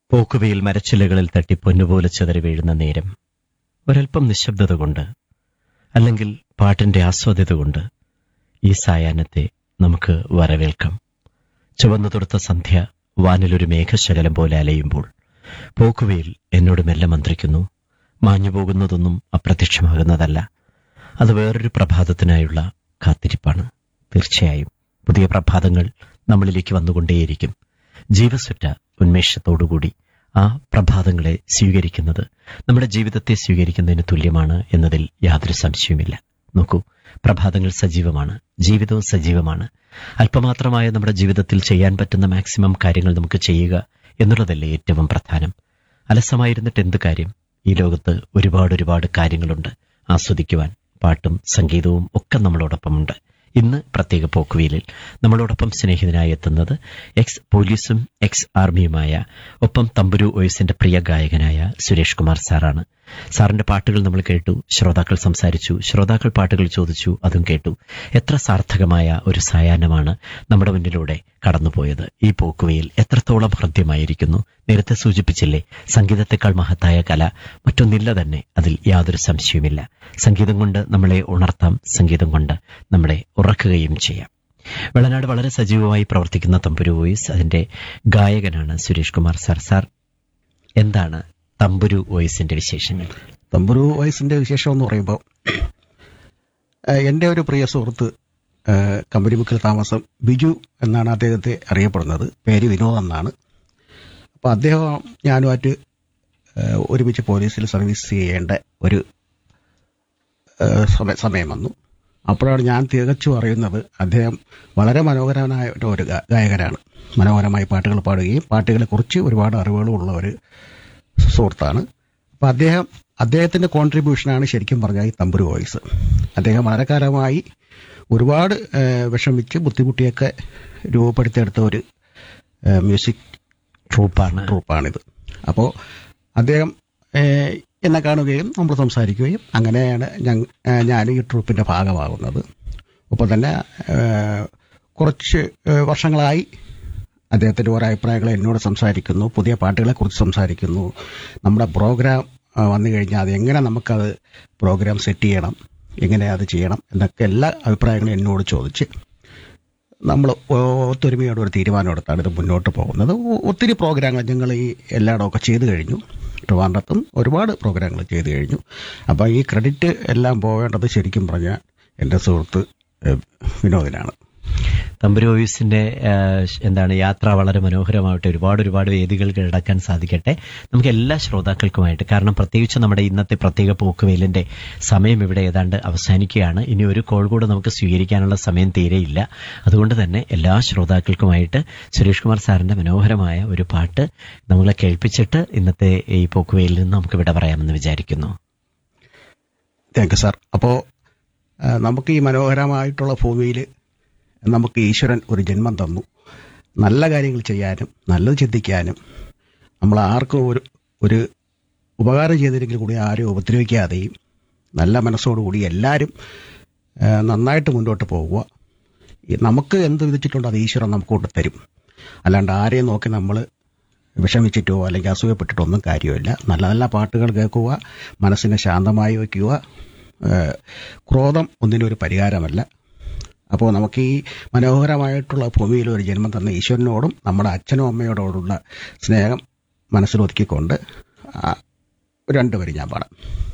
പോക്കുവയിൽ മരച്ചില്ലകളിൽ തട്ടി പൊന്നുപോലെ ചിതറി വീഴുന്ന നേരം ഒരൽപ്പം നിശബ്ദത കൊണ്ട് അല്ലെങ്കിൽ പാട്ടിന്റെ ആസ്വാദ്യത കൊണ്ട് ഈ സായാഹ്നത്തെ നമുക്ക് വരവേൽക്കാം ചുവന്നു തൊടുത്ത സന്ധ്യ വാനിലൊരു മേഘശകലം പോലെ അലയുമ്പോൾ പോക്കുവയിൽ എന്നോട് മെല്ലെ മന്ത്രിക്കുന്നു മാഞ്ഞു പോകുന്നതൊന്നും അപ്രത്യക്ഷമാകുന്നതല്ല അത് വേറൊരു പ്രഭാതത്തിനായുള്ള കാത്തിരിപ്പാണ് തീർച്ചയായും പുതിയ പ്രഭാതങ്ങൾ നമ്മളിലേക്ക് വന്നുകൊണ്ടേയിരിക്കും ജീവസുറ്റ ഉന്മേഷത്തോടുകൂടി ആ പ്രഭാതങ്ങളെ സ്വീകരിക്കുന്നത് നമ്മുടെ ജീവിതത്തെ സ്വീകരിക്കുന്നതിന് തുല്യമാണ് എന്നതിൽ യാതൊരു സംശയവുമില്ല നോക്കൂ പ്രഭാതങ്ങൾ സജീവമാണ് ജീവിതവും സജീവമാണ് അല്പമാത്രമായ നമ്മുടെ ജീവിതത്തിൽ ചെയ്യാൻ പറ്റുന്ന മാക്സിമം കാര്യങ്ങൾ നമുക്ക് ചെയ്യുക എന്നുള്ളതല്ലേ ഏറ്റവും പ്രധാനം അലസമായിരുന്നിട്ട് എന്ത് കാര്യം ഈ ലോകത്ത് ഒരുപാട് ഒരുപാട് കാര്യങ്ങളുണ്ട് ആസ്വദിക്കുവാൻ പാട്ടും സംഗീതവും ഒക്കെ നമ്മളോടൊപ്പമുണ്ട് ഇന്ന് പ്രത്യേക പോക്കുവീലിൽ നമ്മളോടൊപ്പം സ്നേഹിതനായി എത്തുന്നത് എക്സ് പോലീസും എക്സ് ആർമിയുമായ ഒപ്പം തമ്പുരു ഒയസിന്റെ പ്രിയ ഗായകനായ സുരേഷ് കുമാർ സാറാണ് സാറിന്റെ പാട്ടുകൾ നമ്മൾ കേട്ടു ശ്രോതാക്കൾ സംസാരിച്ചു ശ്രോതാക്കൾ പാട്ടുകൾ ചോദിച്ചു അതും കേട്ടു എത്ര സാർത്ഥകമായ ഒരു സായാഹ്നമാണ് നമ്മുടെ മുന്നിലൂടെ കടന്നുപോയത് ഈ പോക്കുവയിൽ എത്രത്തോളം ഹൃദ്യമായിരിക്കുന്നു നേരത്തെ സൂചിപ്പിച്ചില്ലേ സംഗീതത്തെക്കാൾ മഹത്തായ കല മറ്റൊന്നില്ല തന്നെ അതിൽ യാതൊരു സംശയവുമില്ല സംഗീതം കൊണ്ട് നമ്മളെ ഉണർത്താം സംഗീതം കൊണ്ട് നമ്മളെ ഉറക്കുകയും ചെയ്യാം വെള്ളനാട് വളരെ സജീവമായി പ്രവർത്തിക്കുന്ന തമ്പുരു വോയിസ് അതിന്റെ ഗായകനാണ് സുരേഷ് കുമാർ സാർ സാർ എന്താണ് തമ്പുരു വോയിസിന്റെ വിശേഷങ്ങൾ തമ്പുരു വയസ്സിന്റെ വിശേഷം എന്ന് പറയുമ്പോൾ ഏഹ്, എൻ്റെ ഒരു പ്രിയ സുഹൃത്ത് ഏഹ്, കമ്പനിമുക്കിൽ താമസം ബിജു എന്നാണ് അദ്ദേഹത്തെ അറിയപ്പെടുന്നത് പേര് വിനോദ് എന്നാണ് അപ്പോൾ അദ്ദേഹം ഞാനുമായിട്ട് ഏഹ്, ഒരുമിച്ച് പോലീസിൽ സർവീസ് ചെയ്യേണ്ട ഒരു ഏഹ്, സമ- സമയം വന്നു അപ്പോഴാണ് ഞാൻ തികച്ചു അറിയുന്നത് അദ്ദേഹം വളരെ മനോഹരമായ ഒരു ഗാ- ഗായകനാണ് മനോഹരമായി പാട്ടുകൾ പാടുകയും പാട്ടുകളെക്കുറിച്ച് ഒരുപാട് അറിവുകളും ഉള്ള ഒരു സുഹൃത്താണ് അപ്പോൾ അദ്ദേഹം അദ്ദേഹത്തിന്റെ കോൺട്രിബ്യൂഷനാണ് ശരിക്കും പറഞ്ഞാൽ ഈ തമ്പുരു വോയിസ് അദ്ദേഹം വളരെ കാലമായി ഒരുപാട് ഏഹ്, വിഷമിച്ച് ബുദ്ധിമുട്ടിയൊക്കെ രൂപപ്പെടുത്തിയെടുത്ത ഒരു ഏഹ്, മ്യൂസിക് ട്രൂപ്പാണ് ട്രൂപ്പാണിത് അപ്പോൾ അദ്ദേഹം ഏഹ്, എന്നെ കാണുകയും നമ്മൾ സംസാരിക്കുകയും അങ്ങനെയാണ് ഞാൻ ഏഹ്, ഞാൻ ഈ ട്രൂപ്പിന്റെ ഭാഗമാകുന്നത് ഒപ്പം തന്നെ ഏഹ്, കുറച്ച് ഏഹ്, വർഷങ്ങളായി അദ്ദേഹത്തിന്റെ ഓരോ അഭിപ്രായങ്ങൾ എന്നോട് സംസാരിക്കുന്നു പുതിയ പാട്ടുകളെക്കുറിച്ച് സംസാരിക്കുന്നു നമ്മുടെ പ്രോഗ്രാം ആ, വന്നു കഴിഞ്ഞാൽ അത് എങ്ങനെ നമുക്കത് പ്രോഗ്രാം സെറ്റ് ചെയ്യണം എങ്ങനെ അത് ചെയ്യണം എന്നൊക്കെ എല്ലാ അഭിപ്രായങ്ങളും എന്നോട് ചോദിച്ച് നമ്മൾ ഒത്തൊരുമയോടെ ഒരു തീരുമാനം എടുത്താണ് ഇത് മുന്നോട്ട് പോകുന്നത് ഒ- ഒത്തിരി പ്രോഗ്രാമുകൾ ഞങ്ങൾ ഈ എല്ലായിടമൊക്കെ ചെയ്തു കഴിഞ്ഞു ട്രിവാൻഡ്രത്തും ഒരുപാട് പ്രോഗ്രാമുകൾ ചെയ്തു കഴിഞ്ഞു അപ്പോൾ ഈ ക്രെഡിറ്റ് എല്ലാം പോവേണ്ടത് ശരിക്കും പറഞ്ഞാൽ എൻ്റെ സുഹൃത്ത് ഏഹ്, വിനോദിനാണ് തമ്പുരു വോയിസിന്റെ ഏഹ്, എന്താണ് യാത്ര വളരെ മനോഹരമാവട്ടെ ഒരുപാട് ഒരുപാട് വേദികൾ കീഴടക്കാൻ സാധിക്കട്ടെ നമുക്ക് എല്ലാ ശ്രോതാക്കൾക്കുമായിട്ട് കാരണം പ്രത്യേകിച്ച് നമ്മുടെ ഇന്നത്തെ പ്രത്യേക പോക്കുവേലിന്റെ സമയം ഇവിടെ ഏതാണ്ട് അവസാനിക്കുകയാണ് ഇനി ഒരു കോൾ കൂടെ നമുക്ക് സ്വീകരിക്കാനുള്ള സമയം തീരെയില്ല അതുകൊണ്ട് തന്നെ എല്ലാ ശ്രോതാക്കൾക്കുമായിട്ട് സുരേഷ് കുമാർ സാറിന്റെ മനോഹരമായ ഒരു പാട്ട് നമ്മളെ കേൾപ്പിച്ചിട്ട് ഇന്നത്തെ ഈ പോക്കുവേലിൽ നിന്ന് നമുക്ക് വിട പറയാമെന്ന് വിചാരിക്കുന്നു താങ്ക് യു സാർ അപ്പോൾ നമുക്ക് ഈ മനോഹരമായിട്ടുള്ള ഭൂമിയിൽ നമുക്ക് ഈശ്വരൻ ഒരു ജന്മം തന്നു നല്ല കാര്യങ്ങൾ ചെയ്യാനും നല്ലത് ചിന്തിക്കാനും നമ്മൾ ആർക്കും ഒരു ഒരു ഉപകാരം ചെയ്തില്ലെങ്കിൽ കൂടി ആരും ഉപദ്രവിക്കാതെയും നല്ല മനസ്സോടുകൂടി എല്ലാവരും ആ, നന്നായിട്ട് മുന്നോട്ട് പോകുക ഈ നമുക്ക് എന്ത് വിധിച്ചിട്ടുണ്ടോ അത് ഈശ്വരൻ നമുക്ക് കൊണ്ട് തരും അല്ലാണ്ട് ആരെയും നോക്കി നമ്മൾ വിഷമിച്ചിട്ടോ അല്ലെങ്കിൽ അസൂയപ്പെട്ടിട്ടോ ഒന്നും കാര്യമില്ല നല്ല നല്ല പാട്ടുകൾ കേൾക്കുക മനസ്സിനെ ശാന്തമായി വയ്ക്കുക ഏഹ് ക്രോധം ഒന്നിനും ഒരു പരിഹാരമല്ല അപ്പോൾ നമുക്ക് ഈ മനോഹരമായിട്ടുള്ള ഭൂമിയിൽ ഒരു ജന്മം തന്ന ഈശ്വരനോടും നമ്മുടെ അച്ഛനും അമ്മയോടോടുള്ള സ്നേഹം മനസ്സിലൊതുക്കിക്കൊണ്ട് ആ, രണ്ടുപേരും ഞാൻ പാടാം